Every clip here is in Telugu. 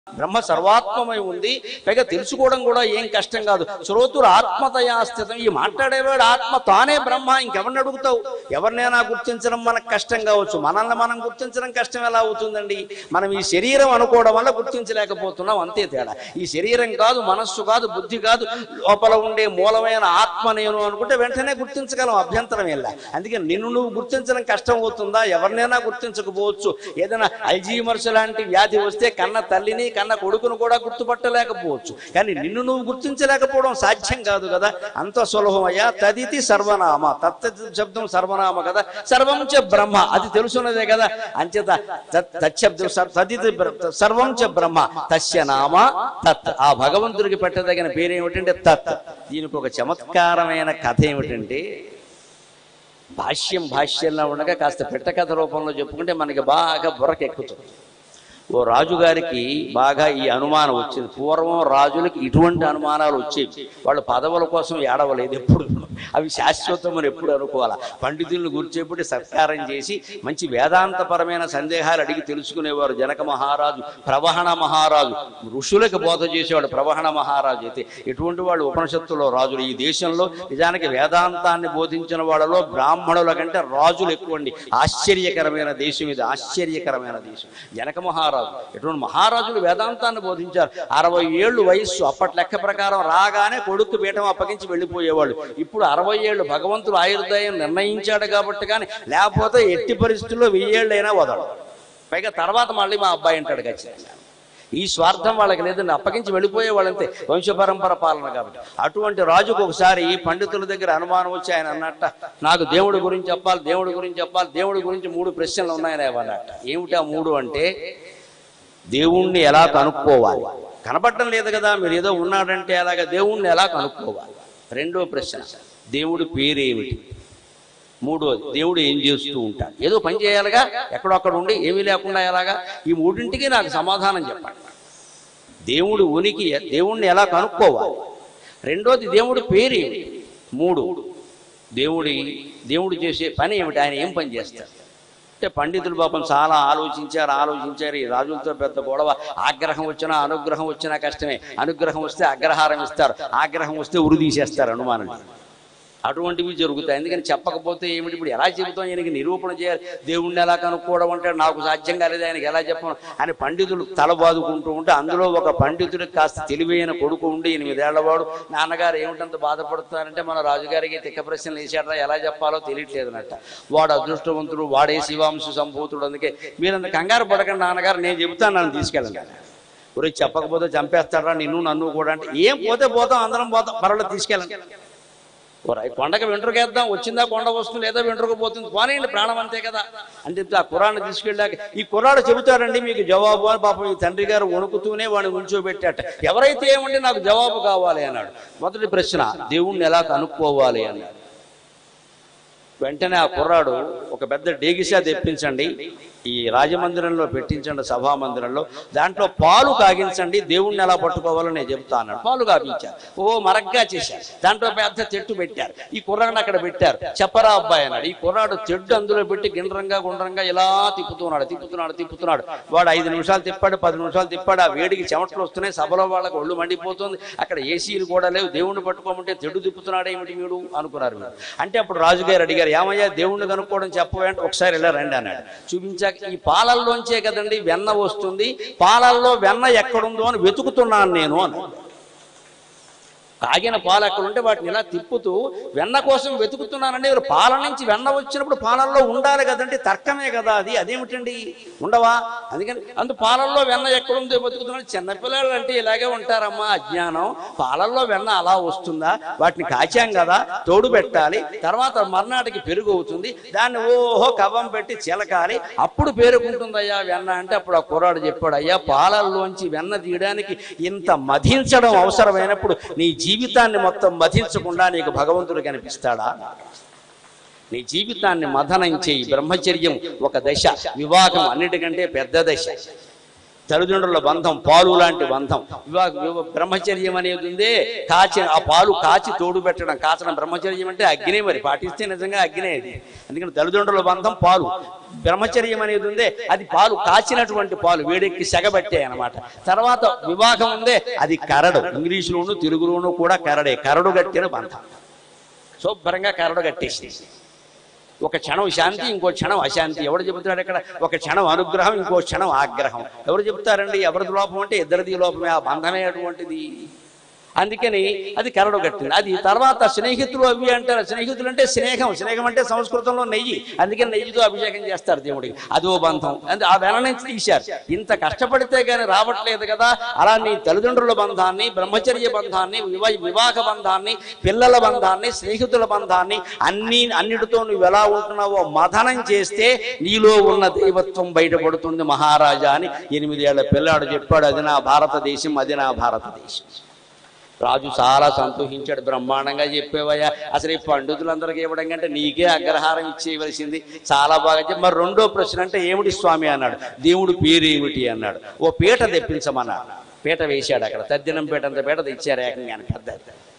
బ్రహ్మ సర్వాత్మమై ఉంది పైగా తెలుసుకోవడం కూడా ఏం కష్టం కాదు శ్రోతుడు ఆత్మతయా స్థితం ఈ మాట్లాడేవాడు ఆత్మ తానే బ్రహ్మ ఇంకెవరిని అడుగుతావు ఎవరినైనా గుర్తించడం మనకు కష్టం కావచ్చు మనల్ని మనం గుర్తించడం కష్టం ఎలా అవుతుందండి మనం ఈ శరీరం అనుకోవడం వల్ల గుర్తించలేకపోతున్నాం అంతే తేడా ఈ శరీరం కాదు మనస్సు కాదు బుద్ధి కాదు లోపల ఉండే మూలమైన ఆత్మ నేను అనుకుంటే వెంటనే గుర్తించగలం అభ్యంతరం వెళ్ళా అందుకే నిన్ను నువ్వు గుర్తించడం కష్టం అవుతుందా ఎవరినైనా గుర్తించకపోవచ్చు ఏదైనా అల్జీమర్స్ లాంటి వ్యాధి వస్తే కన్న తల్లిని కన్న కొడుకును కూడా గుర్తుపట్టలేకపోవచ్చు కానీ నిన్ను నువ్వు గుర్తించలేకపోవడం సాధ్యం కాదు కదా అంత సులభమయ్యా తదితి సర్వనామ తత్ శబ్దం సర్వనామ కదా సర్వం చ బ్రహ్మ అది తెలుసున్నదే కదా అంచేత తత్ తచ్చబ్దం సర్- తదితి బ్ర- సర్వం చ బ్రహ్మ తస్య నామ తత్ ఆ భగవంతుడికి పెట్టదగిన పేరు ఏమిటంటే తత్ దీనికి ఒక చమత్కారమైన కథ ఏమిటంటే భాష్యం భాష్యంలో ఉండగా కాస్త పెట్టకథ రూపంలో చెప్పుకుంటే మనకి బాగా బుర్రకెక్కుతుంది ఓ రాజుగారికి బాగా ఈ అనుమానం వచ్చింది పూర్వం రాజులకి ఇటువంటి అనుమానాలు వచ్చేవి వాళ్ళు పదవుల కోసం ఏడవలేదు ఎప్పుడు అవి శాశ్వతమని ఎప్పుడు అనుకోవాలా పండితులను గుర్చేపుటి సత్కారం చేసి మంచి వేదాంతపరమైన సందేహాలు అడిగి తెలుసుకునేవారు జనక మహారాజు ప్రవహణ మహారాజు ఋషులకు బోధ చేసేవాడు ప్రవహణ మహారాజు అయితే ఎటువంటి వాళ్ళు ఉపనిషత్తులో రాజులు ఈ దేశంలో నిజానికి వేదాంతాన్ని బోధించిన వాళ్ళలో బ్రాహ్మణుల కంటే రాజులు ఎక్కువండి ఆశ్చర్యకరమైన దేశం ఇది ఆశ్చర్యకరమైన దేశం జనక మహారాజు ఎటువంటి మహారాజులు వేదాంతాన్ని బోధించారు అరవై ఏళ్ళు వయస్సు అప్పటి లెక్క ప్రకారం రాగానే కొడుకు పీఠం అప్పగించి వెళ్ళిపోయేవాళ్ళు ఇప్పుడు అరవై ఏళ్ళు భగవంతుడు ఆయుర్దాయం నిర్ణయించాడు కాబట్టి కానీ లేకపోతే ఎట్టి పరిస్థితుల్లో వెయ్యేళ్ళైనా వదలడు పైగా తర్వాత మళ్ళీ మా అబ్బాయి అంటాడు ఖచ్చితంగా ఈ స్వార్థం వాళ్ళకి లేదండి అప్పగించి వెళ్ళిపోయే వాళ్ళంతే వంశపరంపర పాలన కాబట్టి అటువంటి రాజుకు ఒకసారి పండితుల దగ్గర అనుమానం వచ్చి ఆయన అన్నట్ట నాకు దేవుడి గురించి చెప్పాలి దేవుడి గురించి చెప్పాలి దేవుడి గురించి మూడు ప్రశ్నలు ఉన్నాయని అన్నట్ట ఏమిటి ఆ మూడు అంటే దేవుణ్ణి ఎలా కనుక్కోవాలి కనపడటం లేదు కదా మీరు ఏదో ఉన్నాడంటే అలాగా దేవుణ్ణి ఎలా కనుక్కోవాలి రెండో ప్రశ్న దేవుడి పేరేమిటి మూడోది దేవుడు ఏం చేస్తూ ఉంటాడు ఏదో పని చేయాలిగా ఎక్కడొక్కడ ఉండి ఏమీ లేకుండా ఎలాగా ఈ మూడింటికి నాకు సమాధానం చెప్పండి దేవుడు ఉనికి దేవుణ్ణి ఎలా కనుక్కోవాలి రెండోది దేవుడి పేరేమిటి మూడు దేవుడి దేవుడు చేసే పని ఏమిటి ఆయన ఏం పని చేస్తాడు అంటే పండితులు పాపం చాలా ఆలోచించారు ఆలోచించారు ఈ రాజులతో పెద్ద గొడవ ఆగ్రహం వచ్చినా అనుగ్రహం వచ్చినా కష్టమే అనుగ్రహం వస్తే అగ్రహారం ఇస్తారు ఆగ్రహం వస్తే ఉరి తీసేస్తారు అనుమానం అటువంటివి జరుగుతాయి ఎందుకని చెప్పకపోతే ఏమిటి ఇప్పుడు ఎలా చెబుతాం ఈయనకి నిరూపణ చేయాలి దేవుణ్ణి ఎలా కనుక్కోవడం అంటే నాకు సాధ్యం కాలేదు ఆయనకి ఎలా చెప్పను అని పండితులు తల బాదుకుంటూ ఉంటే అందులో ఒక పండితుడికి కాస్త తెలివైన కొడుకు ఉండి ఎనిమిదేళ్లవాడు నాన్నగారు ఏమిటంత బాధపడుతున్నారంటే మన రాజుగారికి తిక్క ప్రశ్నలు వేసాడరా ఎలా చెప్పాలో తెలియట్లేదు అన్నట్ట వాడు అదృష్టవంతుడు వాడే శివాంశ సంభూతుడు అందుకే మీరంత కంగారు పడకండి నాన్నగారు నేను చెబుతాను నన్ను తీసుకెళ్ళండి ఊరికి చెప్పకపోతే చంపేస్తాడా నిన్ను నన్ను కూడా అంటే ఏం పోతే పోతాం అందరం పోతాం పర్వాలేదు తీసుకెళ్ళండి ఓరా, ఈ కొండకి వెంట్రుకేద్దాం వచ్చిందా కొండ వస్తుంది లేదా వెంట్రుక పోతుంది పోనీయండి ప్రాణం అంతే కదా అని చెప్తే ఆ కురాన్ని తీసుకెళ్ళాక ఈ కుర్రాడు చెబుతాడండి మీకు జవాబు అని పాపం ఈ తండ్రి గారు వణుకుతూనే వాడిని ఉంచోబెట్టాట ఎవరైతే ఏమండి నాకు జవాబు కావాలి అన్నాడు మొదటి ప్రశ్న దేవుణ్ణి ఎలా కనుక్కోవాలి అన్నాడు వెంటనే ఆ కుర్రాడు ఒక పెద్ద డేగిసా తెప్పించండి ఈ రాజమందిరంలో పెట్టించండి సభా మందిరంలో దాంట్లో పాలు కాగించండి దేవుణ్ణి ఎలా పట్టుకోవాలో నేను చెప్తా అన్నాడు పాలు కాగించారు ఓ మరగ్గా చేశారు దాంట్లో పెద్ద చెట్టు పెట్టారు ఈ కుర్రాడిని అక్కడ పెట్టారు చెప్పరా అబ్బాయి అన్నాడు ఈ కుర్రాడు చెట్టు అందులో పెట్టి గిండ్రంగా గుండ్రంగా ఇలా తిప్పుతున్నాడు తిప్పుతున్నాడు తిప్పుతున్నాడు వాడు ఐదు నిమిషాలు తిప్పాడు పది నిమిషాలు తిప్పాడు ఆ వేడికి చెమటలు వస్తున్నాయి సభలో వాళ్ళకి ఒళ్ళు మండిపోతుంది అక్కడ ఏసీలు కూడా లేవు దేవుణ్ణి పట్టుకోమంటే తెడ్డు తిప్పుతున్నాడు ఏమిటి వీడు అనుకున్నారు వీడు అంటే అప్పుడు రాజుగారు అడిగారు ఏమయ్యా దేవుణ్ణి కనుక్కోవడం చెప్పవేంటే ఒకసారి ఇలా రండి అన్నాడు చూపించాక ఈ పాలల్లోంచే కదండి వెన్న వస్తుంది పాలల్లో వెన్న ఎక్కడుందో అని వెతుకుతున్నాను నేను అన్నాడు కాగిన పాలు ఎక్కడ ఉంటే వాటిని ఇలా తిప్పుతూ వెన్న కోసం వెతుకుతున్నానండి మీరు పాల నుంచి వెన్న వచ్చినప్పుడు పాలల్లో ఉండాలి కదండి తర్కమే కదా అది అదేమిటండి ఉండవా అందుకని అందు పాలల్లో వెన్న ఎక్కడుందో వెతుకుతున్నాడు చిన్నపిల్లలు అంటే ఇలాగే ఉంటారమ్మా అజ్ఞానం పాలల్లో వెన్న అలా వస్తుందా వాటిని కాచాం కదా తోడు పెట్టాలి తర్వాత మర్నాటికి పెరుగు అవుతుంది దాన్ని ఓహో కవ్వం పెట్టి చిలకాలి అప్పుడు పేరుకుంటుందయ్యా వెన్న అంటే అప్పుడు ఆ కుర్రాడు చెప్పాడు అయ్యా పాలల్లోంచి వెన్న తీయడానికి ఇంత మధించడం అవసరమైనప్పుడు నీ జీవితాన్ని మొత్తం మధించకుండా నీకు భగవంతుడు కనిపిస్తాడా నీ జీవితాన్ని మథనం చేయి బ్రహ్మచర్యం ఒక దశ వివాహం అన్నిటికంటే పెద్ద దశ తల్లిదండ్రుల బంధం పాలు లాంటి బంధం వివాహ వివ- బ్రహ్మచర్యం అనేది ఉందే కాచి ఆ పాలు కాచి తోడు పెట్టడం కాచడం బ్రహ్మచర్యం అంటే అగ్నే మరి పాటిస్తే నిజంగా అగ్నే అది అందుకని తల్లిదండ్రుల బంధం పాలు బ్రహ్మచర్యం అనేది ఉందే అది పాలు కాచినటువంటి పాలు వేడెక్కి సెగబట్టే అన్నమాట తర్వాత వివాహం ఉందే అది కరడు ఇంగ్లీషులోను తెలుగులోను కూడా కరడే కరడు కట్టిన బంధం శుభ్రంగా కరడు కట్టేసి ఒక క్షణం శాంతి ఇంకో క్షణం అశాంతి ఎవడు చెబుతాడు ఇక్కడ ఒక క్షణం అనుగ్రహం ఇంకో క్షణం ఆగ్రహం ఎవరు చెప్తారండి ఎవరిది లోపం అంటే ఇద్దరిది లోపమే ఆ బంధమే అటువంటిది అందుకని అది కరడు కట్టింది అది తర్వాత స్నేహితులు అవి అంటారు స్నేహితులు అంటే స్నేహం స్నేహం అంటే సంస్కృతంలో నెయ్యి అందుకని నెయ్యితో అభిషేకం చేస్తారు దేవుడికి అదో బంధం అంటే ఆ వెల నుంచి తీశారు ఇంత కష్టపడితే గానీ రావట్లేదు కదా అలా నీ తల్లిదండ్రుల బంధాన్ని బ్రహ్మచర్య బంధాన్ని వివా వివాహ బంధాన్ని పిల్లల బంధాన్ని స్నేహితుల బంధాన్ని అన్ని అన్నిటితో నువ్వు ఎలా ఉంటున్నావో మథనం చేస్తే నీలో ఉన్న దైవత్వం బయటపడుతుంది మహారాజా అని ఎనిమిదేళ్ల పిల్లాడు చెప్పాడు అది నా భారతదేశం అది నా భారతదేశం రాజు చాలా సంతోషించాడు బ్రహ్మాండంగా చెప్పేవయ్యా అసలు ఈ పండితులందరికీ ఇవ్వడం కంటే నీకే అగ్రహారం ఇచ్చేయవలసింది చాలా బాగా చెప్పి మరి రెండో ప్రశ్న అంటే ఏమిటి స్వామి అన్నాడు దేవుడు పేరు ఏమిటి అన్నాడు ఓ పీట తెప్పించమన్నాడు పీట వేశాడు అక్కడ తద్దినం పీట అంత పీట తెచ్చారు ఏకంగా ఆయన పెద్ద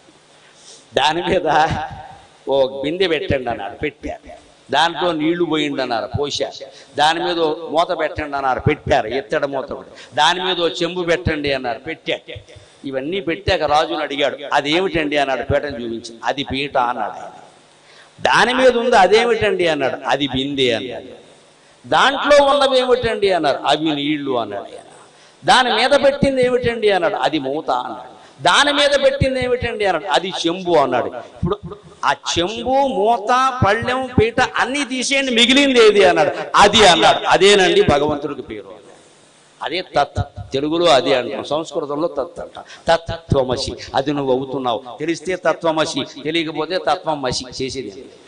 దాని మీద ఓ బిందె పెట్టండి అన్నాడు పెట్టారు దాంట్లో నీళ్లు పోయిండి అన్నారు పోశారు దాని మీద ఓ మూత పెట్టండి అన్నారు పెట్టారు ఎత్తడి మూత ఒకటి. దాని మీద ఓ చెంబు పెట్టండి అన్నారు పెట్టారు ఇవన్నీ పెట్టాక రాజుని అడిగాడు అదేమిటండి అన్నాడు పీటను చూపించి అది పీట అన్నాడు ఆయన దాని మీద ఉంది అదేమిటండి అన్నాడు అది బిందె అన్నాడు దాంట్లో ఉన్నవి ఏమిటండి అన్నారు అవి నీళ్లు అన్నాడు ఆయన దాని మీద పెట్టింది ఏమిటండి అన్నాడు అది మూత అన్నాడు దాని మీద పెట్టింది ఏమిటండి అన్నాడు అది చెంబు అన్నాడు ఇప్పుడు ఆ చెంబు మూత పళ్ళెం పీట అన్ని తీసేయండి మిగిలింది ఏది అన్నాడు అది అన్నాడు అదేనండి భగవంతుడికి పేరు అన్నాడు. అదే తత్ తెలుగులో అది అంటాం సంస్కృతంలో తత్ అంట తత్వమసి అది నువ్వు అవుతున్నావు తెలిస్తే తత్వమసి తెలియకపోతే తత్వం మసి చేసేది ఏం లేదు.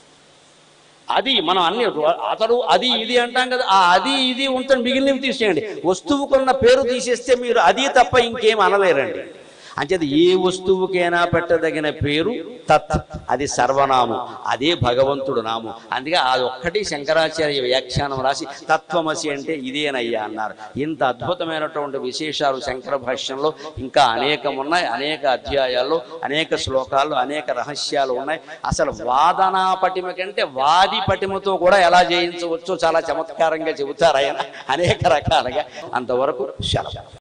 అది మనం అన్ని అతడు అది ఇది అంటాం కదా ఆ అది ఇది ఉంటుంది మిగిలినవి తీసేయండి వస్తువుకున్న పేరు తీసేస్తే మీరు అది తప్ప ఇంకేం అనలేరండి అంచేది ఏ వస్తువుకైనా పెట్టదగిన పేరు తత్ అది సర్వనామం అదే భగవంతుడు నామం అందుకే అది ఒక్కటి శంకరాచార్య వ్యాఖ్యానం రాసి తత్వమసి అంటే ఇదేనయ్యా అన్నారు ఇంత అద్భుతమైనటువంటి విశేషాలు శంకర భాష్యంలో ఇంకా అనేకం ఉన్నాయి అనేక అధ్యాయాల్లో అనేక శ్లోకాల్లో అనేక రహస్యాలు ఉన్నాయి అసలు వాదనా పటిమ కంటే వాది పటిమతో కూడా ఎలా జయించవచ్చో చాలా చమత్కారంగా చెబుతారు ఆయన అనేక రకాలుగా అంతవరకు శలం